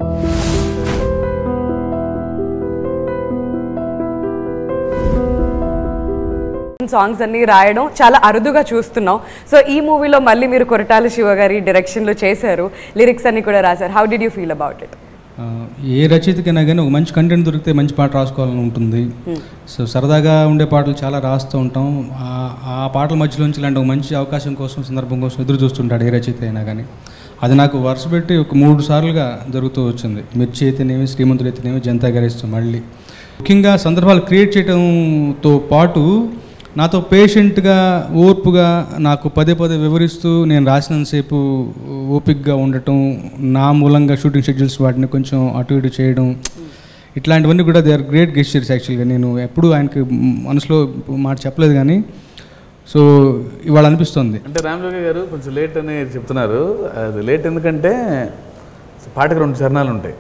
Songs అన్ని రాయడం చాలా అరుదుగా చూస్తున్నాం సో ఈ మూవీలో మళ్ళీ మీరు కొరటాల శివ గారి డైరెక్షన్లో చేశారు లిరిక్స్ అన్ని కూడా రాశారు how did you feel about it ఆ, ఏ రచయితకైనా కానీ ఒక మంచి కంటెంట్ దొరికితే మంచి పాట రాసుకోవాలని ఉంటుంది సో సరదాగా ఉండే పాటలు చాలా రాస్తూ ఉంటాం ఆ- ఆ పాటల మధ్యలోంచి ఇలాంటి ఒక మంచి అవకాశం కోసం సందర్భం కోసం ఎదురు చూస్తుంటాడు ఏ రచయిత అయినా కానీ అది నాకు వరుస పెట్టి ఒక మూడు సార్లుగా జరుగుతూ వచ్చింది మిర్చి అయితేనేమి శ్రీమంతుడు అయితేనేమి జనతా గారిస్తాం మళ్ళీ ముఖ్యంగా సందర్భాలు క్రియేట్ చేయడంతో పాటు నాతో పేషెంట్గా ఓర్పుగా నాకు పదే పదే వివరిస్తూ నేను రాసినంతసేపు ఓపిక్గా ఉండటం నా మూలంగా షూటింగ్ షెడ్యూల్స్ వాటిని కొంచెం అటు ఇటు చేయడం ఇట్లాంటివన్నీ కూడా దే ఆర్ గ్రేట్ గెస్చర్స్ యాక్చువల్గా నేను ఎప్పుడూ ఆయనకి మనసులో మాట చెప్పలేదు కానీ సో ఇవాళ అనిపిస్తుంది అంటే రామలోకి గారు కొంచెం లేట్ అని చెప్తున్నారు అది లేట్ ఎందుకంటే పాటకు రెండు చరణాలు ఉంటాయి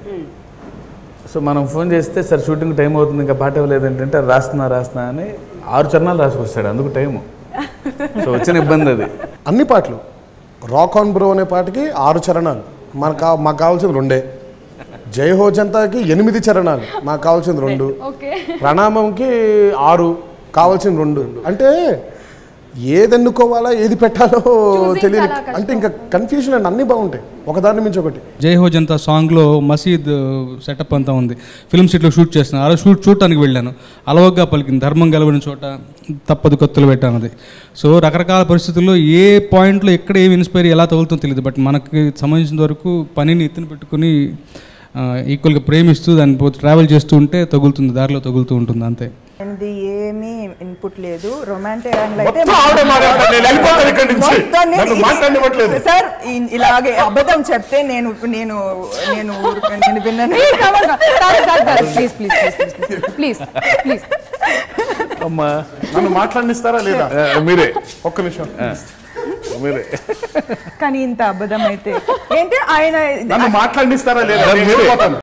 సో మనం ఫోన్ చేస్తే సార్ షూటింగ్ టైం అవుతుంది ఇంకా పాట ఇవ్వలేదు ఏంటంటే రాస్తున్నా రాస్తున్నా అని ఆరు చరణాలు రాసుకొస్తాడు అందుకు టైము సో వచ్చిన ఇబ్బంది అది అన్ని పాటలు రాక్ ఆన్ బ్రో అనే పాటకి ఆరు చరణాలు మనకు కా- మాకు కావాల్సింది రెండే జై హో జనతాకి ఎనిమిది చరణాలు మాకు కావాల్సింది రెండు ప్రణామంకి ఆరు కావాల్సింది రెండు అంటే ఏది ఎన్నుకోవాలా ఏది పెట్టాలో తెలియదు అంటే ఇంకా కన్ఫ్యూజన్ అండ్ అన్నీ బాగుంటాయి ఒకదాని మించి ఒకటి జై హో జనతా సాంగ్లో మసీద్ సెటప్ అంతా ఉంది ఫిల్మ్ సిటీలో షూట్ చేస్తున్నాను అలా షూట్ చూడటానికి వెళ్ళాను అలవగ్గా పలికింది ధర్మం గెలవని చోట తప్పదు కత్తులు పెట్టాను అది సో రకరకాల పరిస్థితుల్లో ఏ పాయింట్లో ఎక్కడ ఏమి ఇన్స్పైర్ ఎలా తగులుతుందో తెలియదు బట్ మనకి సంబంధించిన వరకు పనిని ఎత్తున పెట్టుకుని ఈక్వల్గా ప్రేమిస్తూ దాన్ని పోతే ట్రావెల్ చేస్తూ ఉంటే తగులుతుంది దారిలో తగులుతూ ఉంటుంది అంతే ఇది ఏమీ ఇన్పుట్ లేదు రొమాంటిక్ యాంగిల్ అయితే మొత్తం ఆవిడే మాట్లాడతారు. నేను వెళ్ళిపోతాను ఇక్కడి నుంచి. మొత్తాన్ని నన్ను ఇది- మాట్లాడనివ్వట్లేదు. సార్ ఇ- ఇలాగే అబద్ధం చెప్తే నేను నేను నేను ఊరుకు- నేను విన్నాను please please please please please అమ్మా నన్ను మాట్లాడిస్తారా లేదా ఆ, మీరే ఒక్క నిమిషం మీరే కానీ ఇంత అబద్ధం అయితే ఏంటి ఆయన నన్ను మాట్లాడిస్తారా లేదా మీరే. నేను వెళ్ళిపోతాను